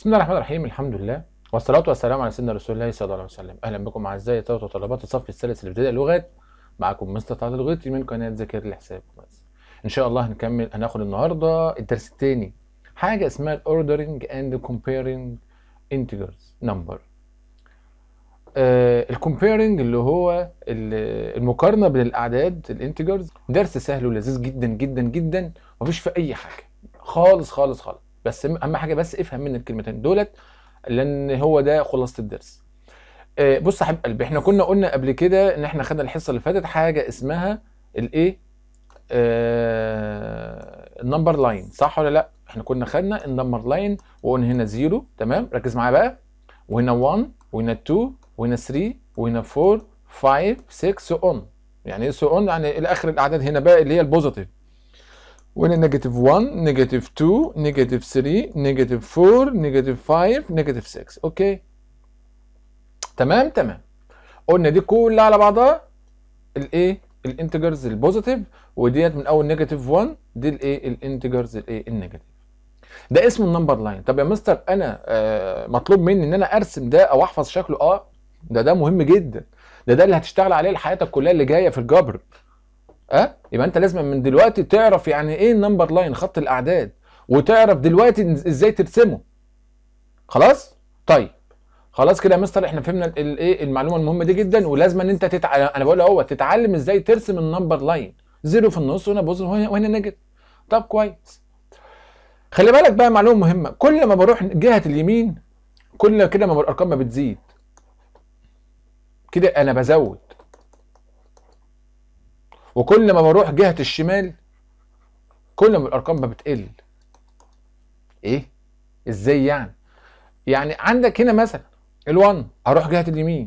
بسم الله الرحمن الرحيم الحمد لله والصلاة والسلام على سيدنا رسول الله صلى الله عليه وسلم أهلا بكم أعزائي طلبة وطلبات الصف الثالث الابتدائي اللغات معكم مستر طه الغيطي من قناة ذاكر الحساب بس إن شاء الله هنكمل هناخد النهاردة الدرس الثاني حاجة اسمها ordering and comparing integers number آه الكومبيرنج اللي هو ال- المقارنة بين الأعداد الانتجرز درس سهل ولذيذ جدا جدا جدا مفيش في أي حاجة خالص خالص خالص بس اهم حاجه بس افهم من الكلمتين دولت لان هو ده خلاصه الدرس آه، بص يا حبيب قلبي احنا كنا قلنا قبل كده ان احنا خدنا الحصه اللي فاتت حاجه اسمها الايه آه النمبر لاين صح ولا لا احنا كنا خدنا النمبر لاين وقلنا هنا زيرو تمام ركز معايا بقى وهنا 1 وهنا 2 وهنا 3 وهنا 4 5 6 سو اون يعني ايه سو اون يعني الى اخر الاعداد هنا بقى اللي هي البوزيتيف وهنا نيجاتيف 1 نيجاتيف 2 نيجاتيف 3 نيجاتيف 4 نيجاتيف 5 نيجاتيف 6 اوكي تمام تمام قلنا دي كلها على بعضها الايه الانتجرز البوزيتيف وديت من اول نيجاتيف 1 دي الايه الانتجرز الايه النيجاتيف ده اسمه النمبر لاين طب يا مستر انا آه مطلوب مني ان انا ارسم ده او احفظ شكله اه ده ده مهم جدا ده ده اللي هتشتغل عليه لحياتك كلها اللي جايه في الجبر اه يبقى انت لازم من دلوقتي تعرف يعني ايه النمبر لاين خط الاعداد وتعرف دلوقتي إز- ازاي ترسمه خلاص طيب خلاص كده يا مستر احنا فهمنا الايه المعلومه المهمه دي جدا ولازم ان انت تتع... انا بقول اهو تتعلم ازاي ترسم النمبر لاين زيرو في النص وهنا بوزيتيف وهنا وهنا نيجاتيف طب كويس خلي بالك بقى معلومه مهمه كل ما بروح جهه اليمين كل كده ما الارقام ما بتزيد كده انا بزود وكل ما بروح جهة الشمال كل ما الارقام ما بتقل ايه ازاي يعني يعني عندك هنا مثلا ال1 هروح جهة اليمين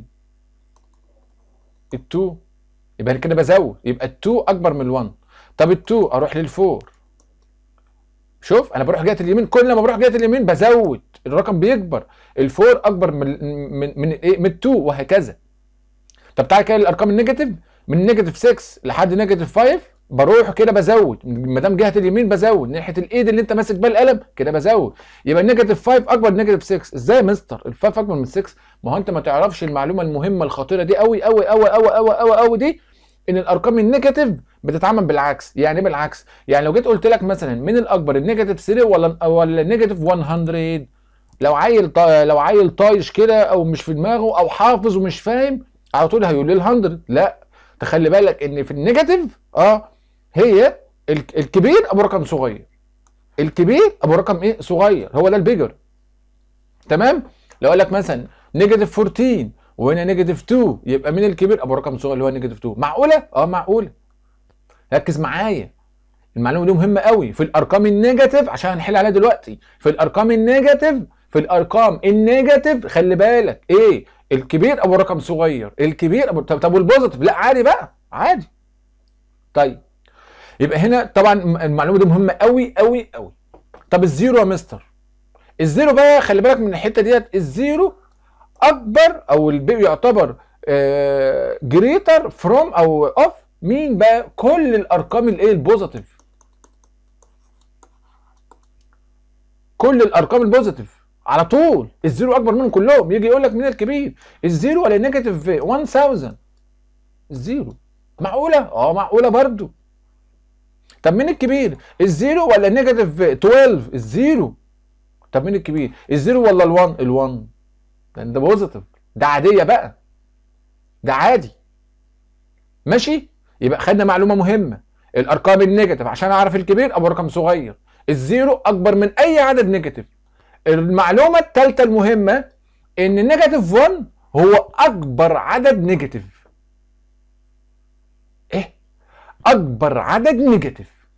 ال2 يبقى أنا كده بزود يبقى ال2 اكبر من ال1 طب ال2 اروح لل4 شوف انا بروح جهة اليمين كل ما بروح جهة اليمين بزود الرقم بيكبر ال4 اكبر من من من ايه من ال2 وهكذا طب تعالى كده الارقام النيجاتيف من نيجاتيف 6 لحد نيجاتيف 5 بروح كده بزود ما دام جهه اليمين بزود ناحيه الايد اللي انت ماسك بيها القلم كده بزود يبقى النيجاتيف 5 اكبر من نيجاتيف 6 ازاي يا مستر ال5 اكبر من 6 ما هو انت ما تعرفش المعلومه المهمه الخطيره دي قوي قوي قوي قوي قوي قوي قوي دي ان الارقام النيجاتيف بتتعامل بالعكس يعني ايه بالعكس يعني لو جيت قلت لك مثلا من الاكبر النيجاتيف 3 ولا ولا النيجاتيف 100 لو عيل طا... لو عيل طايش كده او مش في دماغه او حافظ ومش فاهم على طول هيقول لي ال 100 لا تخلي بالك ان في النيجاتيف اه هي ال- الكبير ابو رقم صغير الكبير ابو رقم ايه صغير هو ده البيجر تمام لو قال لك مثلا نيجاتيف 14 وهنا نيجاتيف 2 يبقى مين الكبير ابو رقم صغير اللي هو نيجاتيف 2 معقوله اه معقوله ركز معايا المعلومه دي مهمه قوي في الارقام النيجاتيف عشان هنحل عليها دلوقتي في الارقام النيجاتيف في الارقام النيجاتيف خلي بالك ايه الكبير ابو رقم صغير الكبير ابو طب طب والبوزيتيف لا عادي بقى عادي طيب يبقى هنا طبعا المعلومه دي مهمه قوي قوي قوي طب الزيرو يا مستر الزيرو بقى خلي بالك من الحته ديت الزيرو اكبر او البي يعتبر جريتر فروم او اوف مين بقى كل الارقام الايه البوزيتيف كل الارقام البوزيتيف على طول الزيرو اكبر منهم كلهم يجي يقول لك مين الكبير الزيرو ولا نيجاتيف 1000 الزيرو معقوله اه معقوله برضو طب مين الكبير الزيرو ولا نيجاتيف 12 الزيرو طب مين الكبير الزيرو ولا ال1 ال1 ده ده بوزيتيف ده عاديه بقى ده عادي ماشي يبقى خدنا معلومه مهمه الارقام النيجاتيف عشان اعرف الكبير ابو رقم صغير الزيرو اكبر من اي عدد نيجاتيف المعلومه الثالثه المهمه ان نيجاتيف 1 هو اكبر عدد نيجاتيف ايه اكبر عدد نيجاتيف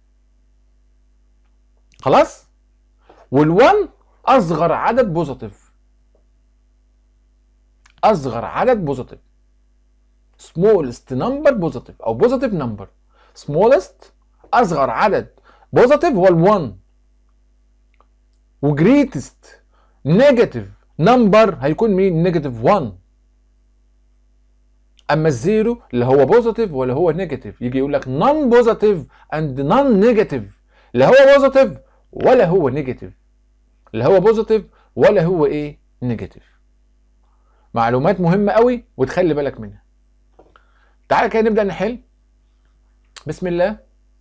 خلاص وال1 اصغر عدد بوزيتيف اصغر عدد بوزيتيف smallest number بوزيتيف او بوزيتيف نمبر smallest اصغر عدد بوزيتيف هو ال1 وجريتست نيجاتيف نمبر هيكون مين نيجاتيف 1 اما الزيرو اللي هو بوزيتيف ولا هو نيجاتيف يجي يقول لك نون بوزيتيف اند نون نيجاتيف لا هو بوزيتيف ولا هو نيجاتيف لا هو بوزيتيف ولا هو ايه نيجاتيف معلومات مهمه قوي وتخلي بالك منها تعالى كده نبدا نحل بسم الله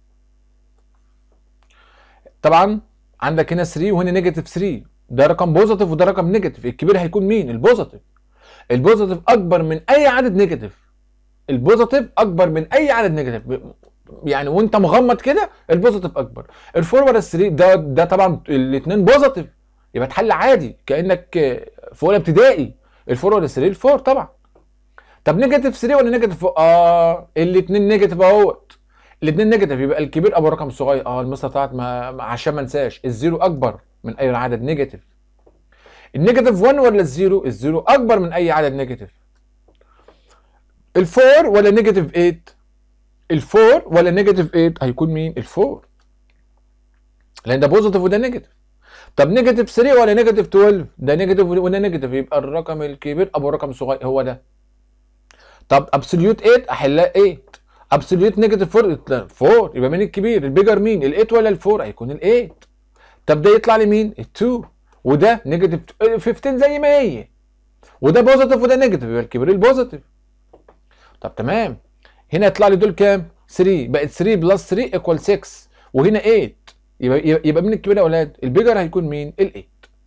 طبعا عندك هنا 3 وهنا نيجاتيف 3 ده رقم بوزيتيف وده رقم نيجاتيف الكبير هيكون مين البوزيتيف البوزيتيف اكبر من اي عدد نيجاتيف البوزيتيف اكبر من اي عدد نيجاتيف يعني وانت مغمض كده البوزيتيف اكبر الفور ولا الثري ده ده طبعا الاثنين بوزيتيف يبقى اتحل عادي كانك في اولى ابتدائي الفور ولا الثري الفور طبعا طب نيجاتيف 3 ولا نيجاتيف اه الاثنين نيجاتيف اهوت الاثنين نيجاتيف يبقى الكبير ابو رقم صغير اه المسطره بتاعت ما عشان ما انساش الزيرو اكبر من اي عدد نيجاتيف النيجاتيف 1 ولا الزيرو الزيرو اكبر من اي عدد نيجاتيف الفور ولا نيجاتيف 8 الفور ولا نيجاتيف 8 هيكون مين الفور لان ده بوزيتيف وده نيجاتيف طب نيجاتيف 3 ولا نيجاتيف 12 ده نيجاتيف وده نيجاتيف يبقى الرقم الكبير ابو رقم صغير هو ده طب ابسوليوت 8 احلها 8 ابسوليوت نيجاتيف 4 4 يبقى مين الكبير البيجر مين ال8 ولا ال4 هيكون ال8 طب ده يطلع لي مين ال2 وده نيجاتيف 15 زي ما هي وده بوزيتيف وده نيجاتيف يبقى الكبير البوزيتيف طب تمام هنا يطلع لي دول كام 3 بقت 3 بلس 3 ايكوال 6 وهنا 8 يبقى يبقى مين الكبير يا اولاد البيجر هيكون مين ال8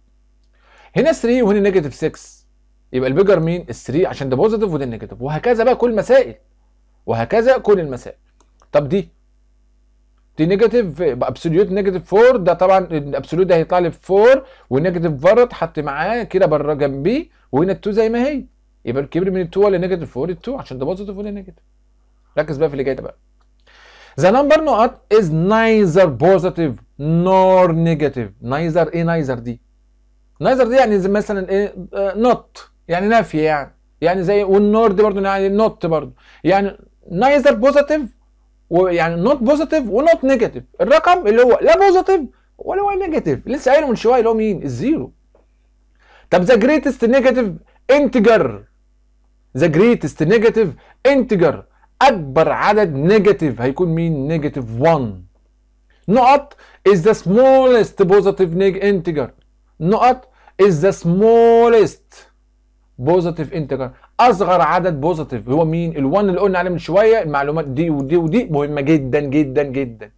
هنا 3 وهنا نيجاتيف 6 يبقى البيجر مين ال3 عشان ده بوزيتيف وده نيجاتيف وهكذا بقى كل المسائل وهكذا كل المسائل طب دي دي نيجاتيف ابسوليوت نيجاتيف 4 ده طبعا الابسوليوت ده هيطلع لي 4 والنيجاتيف بره اتحط معاه كده بره جنبيه وهنا ال2 زي ما هي يبقى الكبير من ال2 ولا نيجاتيف 4 ال2 عشان ده بوزيتيف ولا نيجاتيف ركز بقى في اللي جاي ده بقى The number not is neither positive nor negative neither ايه neither دي neither دي يعني زي مثلا ايه not يعني نافيه يعني يعني زي والنور دي برضه يعني نوت برضه يعني نايذر بوزيتيف ويعني نوت بوزيتيف ونوت نيجاتيف الرقم اللي هو لا بوزيتيف ولا هو نيجاتيف لسه قايله من شويه اللي هو مين الزيرو طب ذا جريتست نيجاتيف انتجر ذا جريتست نيجاتيف انتجر اكبر عدد نيجاتيف هيكون مين نيجاتيف 1 نقط is the smallest positive integer نقط is the smallest بوزيتيف انتجر اصغر عدد بوزيتيف هو مين ال1 اللي قلنا عليه من شويه المعلومات دي ودي ودي مهمه جدا جدا جدا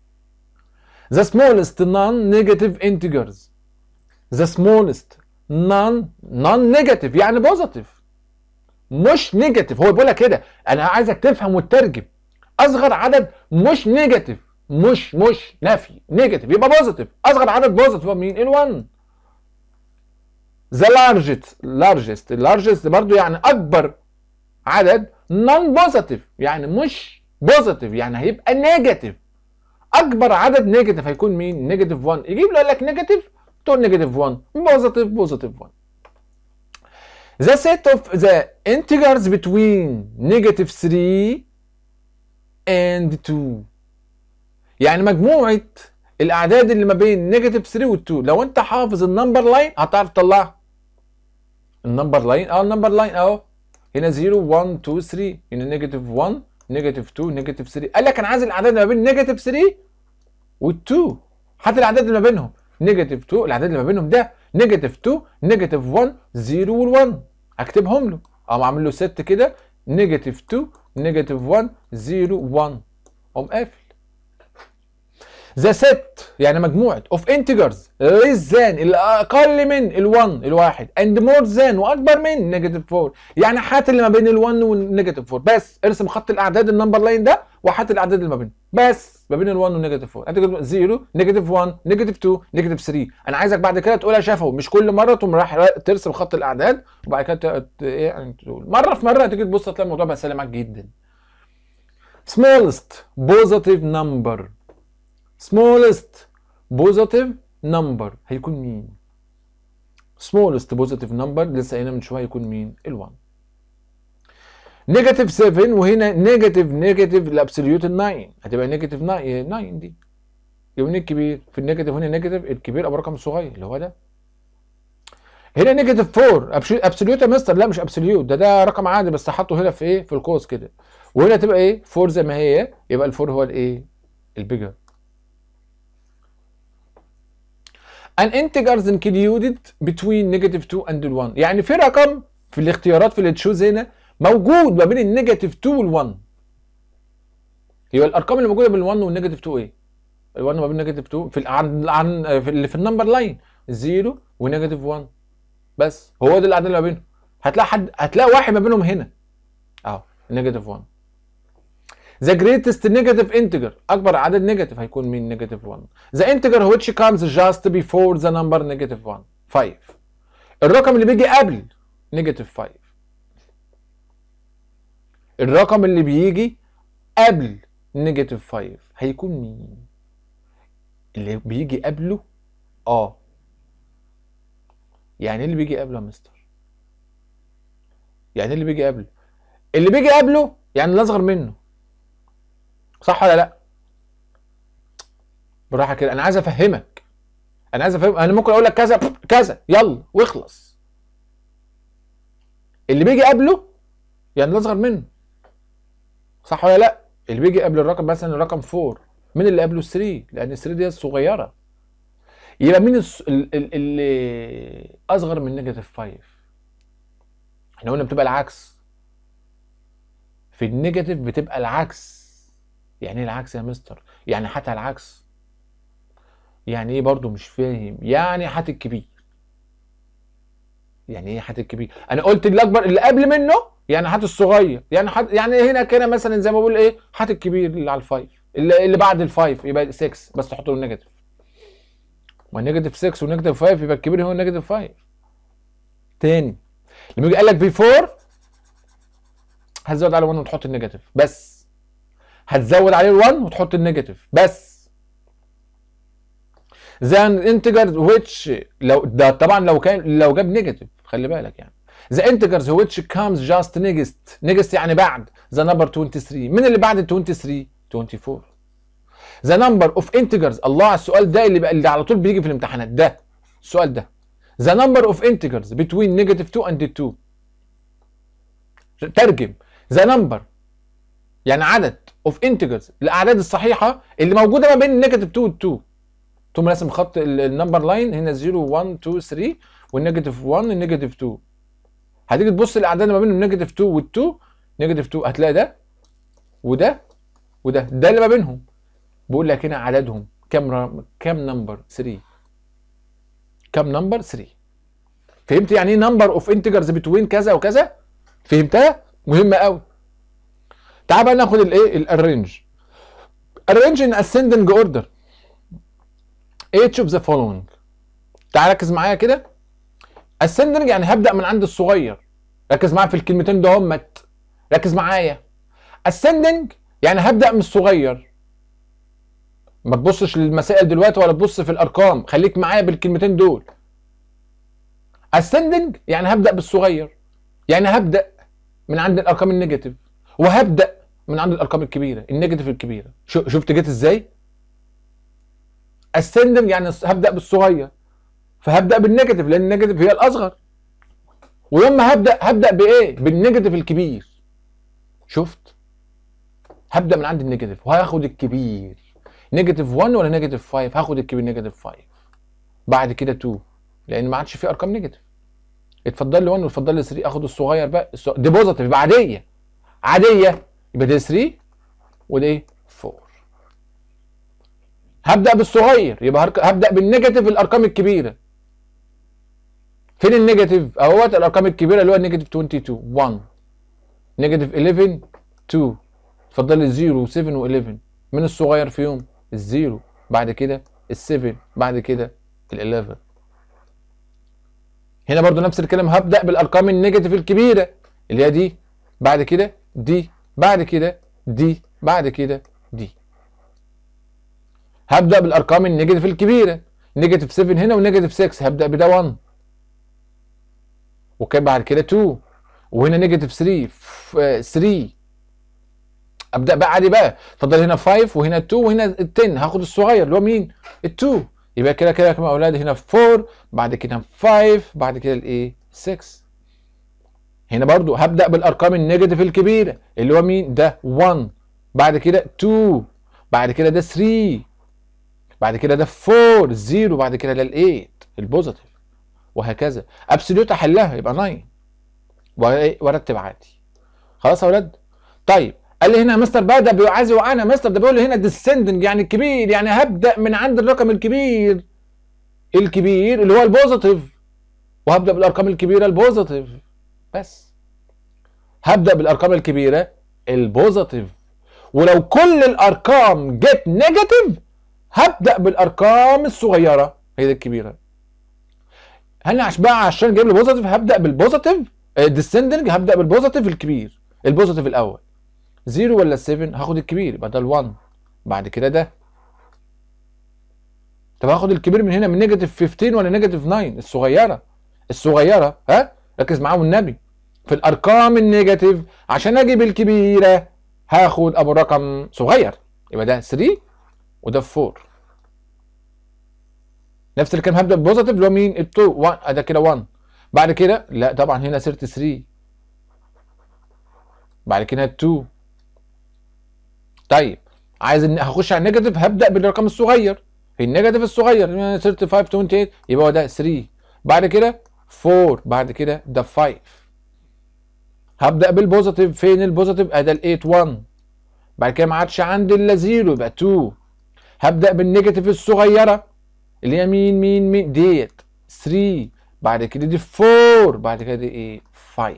the smallest non-negative integers the smallest non non-negative يعني بوزيتيف مش نيجاتيف هو بيقول لك كده انا عايزك تفهم وتترجم اصغر عدد مش نيجاتيف مش مش نفي نيجاتيف يبقى بوزيتيف اصغر عدد بوزيتيف هو مين ال1 ذا لارجست لارجست اللارجست برضو يعني اكبر عدد نون بوزيتيف يعني مش بوزيتيف يعني هيبقى نيجاتيف اكبر عدد نيجاتيف هيكون مين نيجاتيف 1 يجيب له يقول لك نيجاتيف تقول نيجاتيف 1 بوزيتيف بوزيتيف 1 the set of the integers between negative 3 and 2 يعني مجموعة الأعداد اللي ما بين نيجاتيف 3 وال 2 لو أنت حافظ النمبر لاين هتعرف تطلعها النمبر لاين اه النمبر لاين اهو هنا 0 1 2 3 هنا نيجاتيف 1 نيجاتيف 2 نيجاتيف 3 قال لك انا عايز الاعداد اللي ما بين نيجاتيف 3 وال2 هات الاعداد اللي ما بينهم نيجاتيف 2 الاعداد اللي ما بينهم ده نيجاتيف 2 نيجاتيف 1 0 وال1 اكتبهم له اقوم عامل له ست كده نيجاتيف 2 نيجاتيف 1 0 1 اقوم قافل ذا ست يعني مجموعة of integers less than الأقل من ال1 الواحد and more than وأكبر من نيجاتيف 4 يعني هات اللي ما بين ال1 والنيجاتيف 4 بس ارسم خط الأعداد النمبر لاين ده وهات الأعداد اللي ما بينهم بس ما بين ال1 والنيجاتيف 4 انت 0 نيجاتيف 1 نيجاتيف 2 نيجاتيف 3 انا عايزك بعد كده تقولها شفوي مش كل مره تقوم رايح ترسم خط الاعداد وبعد كده ايه يعني تقول مره في مره تيجي تبص تلاقي الموضوع بقى سهل معاك جدا smallest positive number smallest positive number هيكون مين smallest positive number لسه قايلين من شويه هيكون مين ال1 نيجاتيف 7 وهنا نيجاتيف نيجاتيف الابسوليوت 9 هتبقى نيجاتيف 9 9 دي يبقى مين الكبير في النيجاتيف هنا نيجاتيف الكبير ابو رقم صغير اللي هو ده هنا نيجاتيف 4 ابسوليوت يا مستر لا مش ابسوليوت ده ده رقم عادي بس حاطه هنا في ايه في القوس كده وهنا تبقى ايه 4 زي ما هي يبقى ال4 هو الايه البيجر an integers included between negative 2 and 1 يعني في رقم في الاختيارات في التشوز هنا موجود ما بين النيجاتيف 2 وال 1 يبقى الارقام اللي موجوده بين ال 1 والنيجاتيف 2 ايه؟ ال 1 ما بين نيجاتيف 2 في ال- عن عن في اللي في النمبر لاين 0 ونيجاتيف 1 بس هو ده الاعداد اللي ما بينهم هتلاقي حد هتلاقي واحد ما بينهم هنا اهو نيجاتيف 1 The greatest negative integer أكبر عدد نيجاتيف هيكون مين نيجاتيف 1 The integer which comes just before the number negative 1 5 الرقم اللي بيجي قبل نيجاتيف 5 الرقم اللي بيجي قبل نيجاتيف 5 هيكون مين اللي بيجي قبله اه يعني إيه اللي بيجي قبله يا مستر يعني إيه اللي بيجي قبله اللي بيجي قبله يعني اللي اصغر منه صح ولا لا بالراحه كده انا عايز افهمك انا عايز افهم انا ممكن اقول لك كذا كذا يلا واخلص اللي بيجي قبله يعني اللي اصغر منه صح ولا لا اللي بيجي قبل الرقم مثلا الرقم 4 مين اللي قبله 3 لان 3 دي الصغيره يبقى مين الس- ال- ال- اللي اصغر من نيجاتيف 5 احنا قلنا بتبقى العكس في النيجاتيف بتبقى العكس يعني ايه العكس يا مستر يعني حتى العكس يعني ايه برضو مش فاهم يعني حات الكبير يعني ايه حات الكبير انا قلت الاكبر اللي قبل منه يعني حات الصغير يعني حات يعني هنا كده مثلا زي ما بقول ايه حات الكبير اللي على الفايف اللي, اللي بعد الفايف يبقى 6 بس تحط له نيجاتيف ما نيجاتيف 6 ونيجاتيف 5 يبقى الكبير هو نيجاتيف 5 تاني لما يجي قال لك بيفور هتزود على 1 وتحط النيجاتيف بس هتزود عليه ال1 وتحط النيجاتيف بس ذا انتجرز which لو ده طبعا لو كان لو جاب نيجاتيف خلي بالك يعني ذا انتجرز which comes just next next يعني بعد ذا نمبر 23 مين اللي بعد ال 23 24 ذا نمبر اوف انتجرز الله على السؤال ده اللي بقى اللي على طول بيجي في الامتحانات ده السؤال ده ذا نمبر اوف انتجرز between negative 2 and 2 ترجم ذا نمبر يعني عدد اوف انتجرز الاعداد الصحيحه اللي موجوده ما بين النيجاتيف 2 وال 2 تقوم راسم خط ال- النمبر لاين هنا 0 1 2 3 والنيجاتيف 1 النيجاتيف 2 هتيجي تبص الاعداد اللي ما بين النيجاتيف 2 وال 2 نيجاتيف 2 هتلاقي ده وده وده ده اللي ما بينهم بقول لك هنا عددهم كام رم... كام نمبر 3 كام نمبر 3 فهمت يعني ايه نمبر اوف انتجرز بتوين كذا وكذا فهمتها مهمه قوي تعال بقى ناخد الايه الارينج arrange in ascending order each of the following تعال ركز معايا كده ascending يعني هبدأ من عند الصغير ركز معايا في الكلمتين ده همت ركز معايا ascending يعني هبدأ من الصغير ما تبصش للمسائل دلوقتي ولا تبص في الارقام خليك معايا بالكلمتين دول ascending يعني هبدأ بالصغير يعني هبدأ من عند الارقام النيجاتيف وهبدأ من عند الارقام الكبيره النيجاتيف الكبيره شو- شفت جيت ازاي ascending يعني هبدأ بالصغير فهبدأ بالنيجاتيف لان النيجاتيف هي الاصغر ويوم ما هبدأ هبدأ بايه بالنيجاتيف الكبير شفت هبدأ من عند النيجاتيف وهاخد الكبير نيجاتيف 1 ولا نيجاتيف 5 هاخد الكبير نيجاتيف 5 بعد كده 2 لان ما عادش في ارقام نيجاتيف اتفضل لي 1 واتفضل لي 3 اخد الصغير بقى الص- دي بوزيتيف يبقى عاديه عاديه يبقى ده 3 وده ايه 4 هبدا بالصغير يبقى هرك- هبدا بالنيجاتيف الارقام الكبيره فين النيجاتيف اهوت الارقام الكبيره اللي هو النيجاتيف 22 1 نيجاتيف 11 2 اتفضل لي 0 و7 و11 من الصغير فيهم الزيرو بعد كده ال7 بعد كده ال11 هنا برضو نفس الكلام هبدأ بالأرقام النيجاتيف الكبيرة اللي هي دي بعد كده دي بعد كده دي بعد كده دي هبدأ بالأرقام النيجاتيف الكبيرة نيجاتيف 7 هنا ونيجاتيف 6 هبدأ بده 1 وكان بعد كده 2 وهنا نيجاتيف 3 ف- آه، 3 ابدا بقى عادي بقى اتفضل هنا 5 وهنا 2 وهنا ال 10 هاخد الصغير اللي هو مين ال 2 يبقى كده كده كمان اولاد هنا 4 بعد كده 5 بعد كده الايه 6 هنا برضو هبدا بالارقام النيجاتيف الكبيره اللي هو مين ده 1 بعد كده 2 بعد كده ده 3 بعد كده ده 4 0 بعد كده ده ال 8 البوزيتيف وهكذا ابسوليوت احلها يبقى 9 وارتب عادي خلاص يا ولاد طيب قال لي هنا يا مستر بقى ده عايز يوقعنا مستر ده بيقول لي هنا ديسندنج يعني الكبير يعني هبدا من عند الرقم الكبير الكبير اللي هو البوزيتيف وهبدا بالارقام الكبيره البوزيتيف بس هبدا بالارقام الكبيره البوزيتيف ولو كل الارقام جت نيجاتيف هبدا بالارقام الصغيره هي دي الكبيره هل عشان بقى عشان جايب لي بوزيتيف هبدا بالبوزيتيف ديسندنج هبدا بالبوزيتيف الكبير البوزيتيف الاول 0 ولا 7 هاخد الكبير يبقى ده ال1 بعد كده ده طب هاخد الكبير من هنا من نيجاتيف 15 ولا نيجاتيف 9 الصغيره الصغيره ها ركز معايا والنبي في الارقام النيجاتيف عشان اجيب الكبيره هاخد ابو رقم صغير يبقى ده 3 وده 4 نفس الكلام هبدا ببوزيتيف اللي هو مين ال 2 1 ده كده 1 بعد كده لا طبعا هنا 33 بعد كده 2 طيب عايز ان هخش على النيجاتيف هبدا بالرقم الصغير في النيجاتيف الصغير 35 28 يبقى هو ده 3 بعد كده 4 بعد كده ده 5 هبدا بالبوزيتيف فين البوزيتيف ادي ال 8 1 بعد كده ما عادش عندي الا 0 يبقى 2 هبدا بالنيجاتيف الصغيره اللي هي مين مين مين ديت 3 بعد كده دي 4 بعد كده دي ايه 5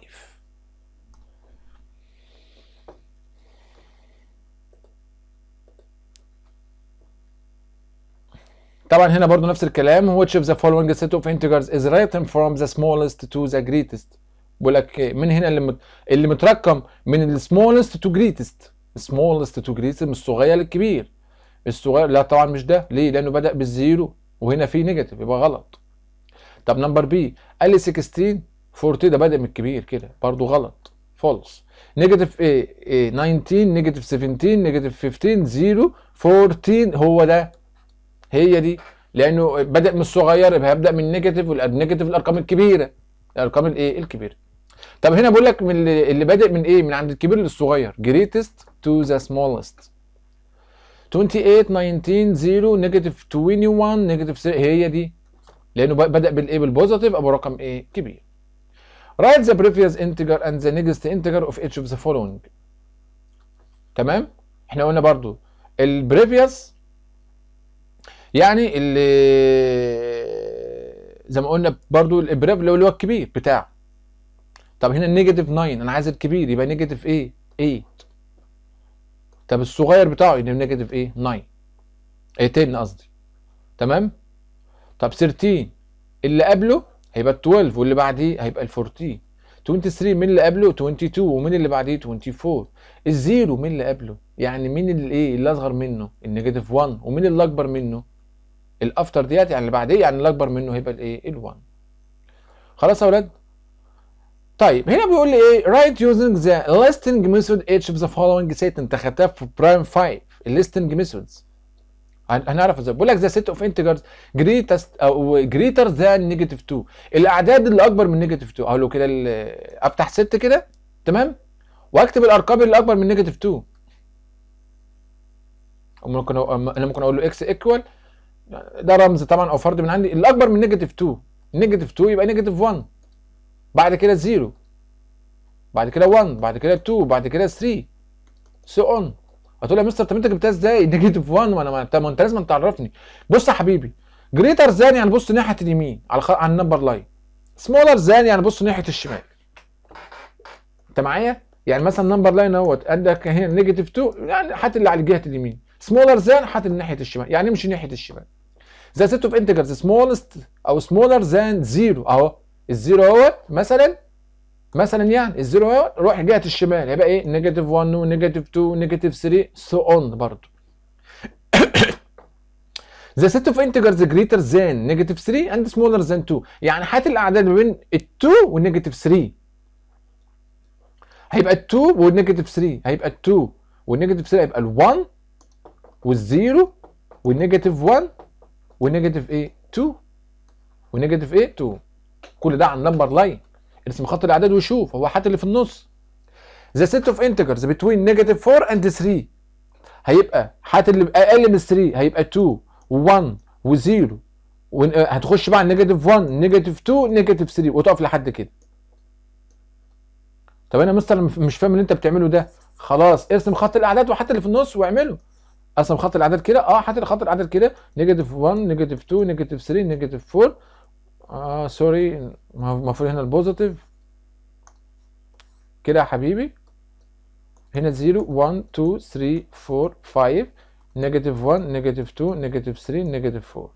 طبعا هنا برضو نفس الكلام which of the following set of integers is written from the smallest to the greatest بقول لك من هنا اللي مت... اللي مترقم من السمولست تو جريتست smallest تو جريتست من الصغير للكبير الصغير لا طبعا مش ده ليه لانه بدا بالزيرو وهنا في نيجاتيف يبقى غلط طب نمبر بي قال لي 16 40 ده بادئ من الكبير كده برضو غلط فولس نيجاتيف ايه ايه 19 نيجاتيف 17 نيجاتيف 15 0 14 هو ده هي دي لانه بدا من الصغير يبقى هيبدا من النيجاتيف والنيجاتيف الارقام الكبيره الارقام الايه الكبيره طب هنا بقول لك من اللي, اللي بادئ من ايه من عند الكبير للصغير greatest to the smallest 28 19 0 نيجاتيف 21 نيجاتيف هي دي لانه بدا بالايه بالبوزيتيف ابو رقم ايه كبير write the previous integer and the next integer of each of the following تمام احنا قلنا برضو البريفيوس يعني اللي زي ما قلنا برضو البريف اللي هو الكبير بتاعه طب هنا النيجاتيف 9 انا عايز الكبير يبقى نيجاتيف ايه 8 طب الصغير بتاعه يبقى نيجاتيف ايه 9 ايه 10 قصدي تمام طب 13 اللي قبله هيبقى 12 واللي بعديه هيبقى ال 14 23 مين اللي قبله 22 ومين اللي بعديه 24 الزيرو مين اللي قبله يعني مين اللي ايه اللي اصغر منه النيجاتيف 1 ومين اللي اكبر منه الافتر ديت يعني اللي بعديه يعني اللي اكبر منه هيبقى الايه ال1 خلاص يا اولاد طيب هنا بيقول لي ايه write using the listing method each of the following set انت خدتها في برايم 5 الليستنج ميثودز هنعرف ازاي بيقول لك ذا سيت اوف انتجرز جريتست او جريتر ذان نيجاتيف 2 الاعداد اللي اكبر من نيجاتيف 2 اقول له كده افتح ست كده تمام واكتب الارقام اللي اكبر من نيجاتيف 2 ممكن انا ممكن اقول له اكس ايكوال ده رمز طبعا او فرض من عندي اللي اكبر من نيجاتيف 2 نيجاتيف 2 يبقى نيجاتيف 1 بعد كده 0 بعد كده 1 بعد كده 2 بعد كده 3 سو اون هتقول يا مستر طب انت جبتها ازاي نيجاتيف 1 ما انا ما انت لازم تعرفني بص يا حبيبي جريتر ذان يعني بص ناحيه اليمين على خ... على النمبر لاين سمولر ذان يعني بص ناحيه الشمال انت معايا يعني مثلا نمبر لاين اهوت عندك هنا نيجاتيف 2 يعني حاطط اللي على جهه اليمين سمولر ذان حاطط ناحيه الشمال يعني امشي ناحيه الشمال ذا سيت اوف انتجرز سمولست او سمولر ذان زيرو اهو الزيرو اهوت مثلا مثلا يعني الزيرو اهو روح جهه الشمال هيبقى ايه نيجاتيف 1 نيجاتيف 2 نيجاتيف 3 سو اون برضه ذا سيت اوف انتجرز جريتر ذان نيجاتيف 3 اند سمولر ذان 2 يعني هات الاعداد ما بين ال 2 والنيجاتيف 3 هيبقى ال 2 والنيجاتيف 3 هيبقى ال 2 والنيجاتيف 3 هيبقى ال 1 والزيرو والنيجاتيف 1 والنيجاتيف ايه 2 والنيجاتيف ايه 2 كل ده على النمبر لاين ارسم خط الاعداد وشوف هو حاطط اللي في النص ذا سيت اوف انتجرز بتوين نيجاتيف 4 اند 3 هيبقى حاطط اللي اقل من 3 هيبقى 2 و1 و0 وهتخش بقى على نيجاتيف 1 نيجاتيف 2 نيجاتيف 3 وتقف لحد كده طب انا مستر مش فاهم اللي انت بتعمله ده خلاص ارسم خط الاعداد وحط اللي في النص واعمله ارسم خط الاعداد كده اه حط خط الاعداد كده نيجاتيف 1 نيجاتيف 2 نيجاتيف 3 نيجاتيف 4 اه سوري المفروض هنا البوزيتيف كده يا حبيبي هنا 0 1 2 3 4 5 نيجاتيف 1 نيجاتيف 2 نيجاتيف 3 نيجاتيف 4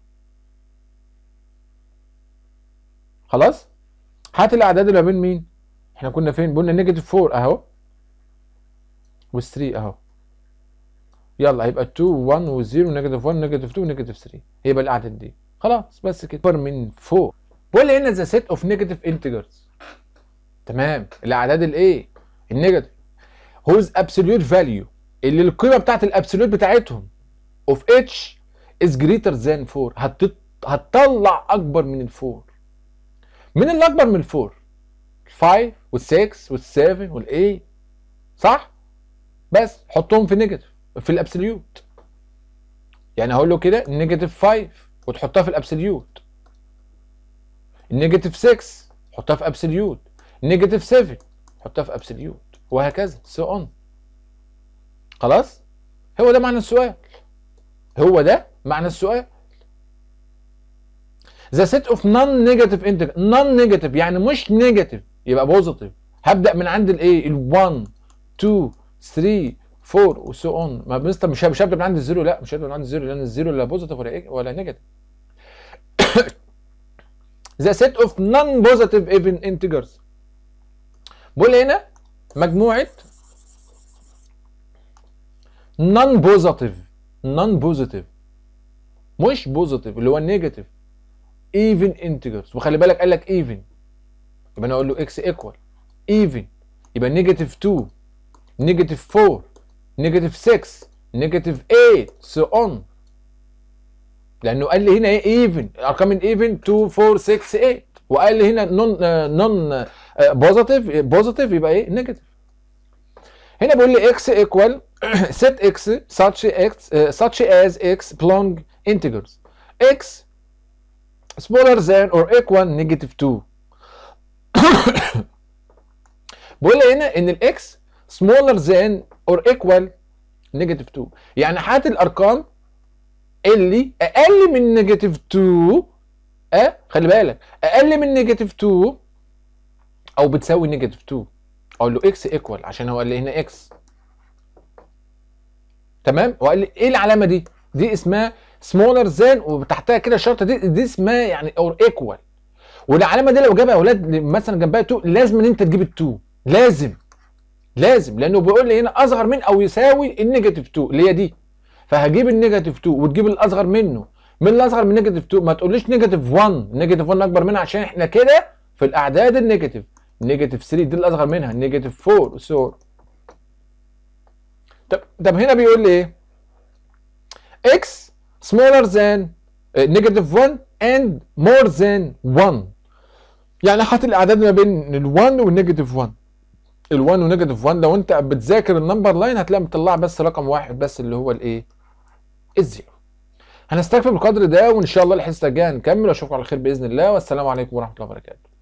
خلاص هات الاعداد اللي ما بين مين احنا كنا فين قلنا نيجاتيف 4 اهو وال3 اهو يلا هيبقى 2 1 و0 نيجاتيف 1 نيجاتيف 2 نيجاتيف 3 هيبقى الاعداد دي خلاص بس كده اكبر من 4 بقول هنا ذا سيت اوف نيجاتيف انتجرز تمام الاعداد الايه النيجاتيف whose absolute value اللي القيمه بتاعت الابسوليوت بتاعتهم of h is greater than 4 هتط... هتطلع اكبر من الفور مين اللي اكبر من الفور 5 وال6 وال7 وال8 صح بس حطهم في نيجاتيف في الابسوليوت يعني هقول له كده نيجاتيف 5 وتحطها في الابسوليوت النيجاتيف 6 حطها في ابسوليوت نيجاتيف 7 حطها في ابسوليوت وهكذا سو so اون خلاص هو ده معنى السؤال هو ده معنى السؤال ذا سيت اوف نون نيجاتيف انتجر نون نيجاتيف يعني مش نيجاتيف يبقى بوزيتيف هبدا من عند الايه ال1 2 3 4 وسو اون ما مستر مش مش هبدا من عند الزيرو لا مش هبدا من عند الزيرو لان الزيرو لا بوزيتيف ولا إيه ولا نيجاتيف ذا سيت اوف نون بوزيتيف ايفن انتجرز بقول هنا مجموعه نون بوزيتيف نون بوزيتيف مش بوزيتيف اللي هو النيجاتيف ايفن انتجرز وخلي بالك قال لك ايفن يبقى انا اقول له اكس ايكوال ايفن يبقى نيجاتيف 2 نيجاتيف 4 نيجاتيف 6 نيجاتيف 8 سو اون لانه قال لي هنا ايه ايفن الارقام الايفن 2 4 6 8 وقال لي هنا نون نون بوزيتيف بوزيتيف يبقى ايه نيجاتيف هنا بيقول لي x equal set x such x uh, such as x belong integers x smaller than or equal negative 2 بيقول لي هنا ان الاكس smaller than or equal negative 2 يعني هات الارقام اللي اقل من نيجاتيف 2 اه خلي بالك اقل من نيجاتيف 2 او بتساوي نيجاتيف 2 اقول له اكس ايكوال عشان هو قال لي هنا اكس تمام وقال لي ايه العلامه دي دي اسمها سمولر ذان وتحتها كده الشرطه دي دي اسمها يعني اور ايكوال والعلامه دي لو جابها يا اولاد مثلا جنبها 2 لازم ان انت تجيب ال 2 لازم لازم لانه بيقول لي هنا اصغر من او يساوي النيجاتيف 2 اللي هي دي فهجيب النيجاتيف 2 وتجيب الاصغر منه من الاصغر من نيجاتيف 2 ما تقوليش نيجاتيف 1 نيجاتيف 1 اكبر منها عشان احنا كده في الاعداد النيجاتيف نيجاتيف 3 دي الاصغر منها نيجاتيف 4 سو طب طب هنا بيقول لي ايه x smaller than نيجاتيف 1 and more than 1 يعني حاطط الاعداد ما بين ال1 والنيجاتيف 1 ال1 ونيجاتيف 1 لو انت بتذاكر النمبر لاين هتلاقي مطلع بس رقم واحد بس اللي هو الايه الزيرو هنستكفي بالقدر ده وان شاء الله الحصه الجايه هنكمل واشوفكم على خير باذن الله والسلام عليكم ورحمه الله وبركاته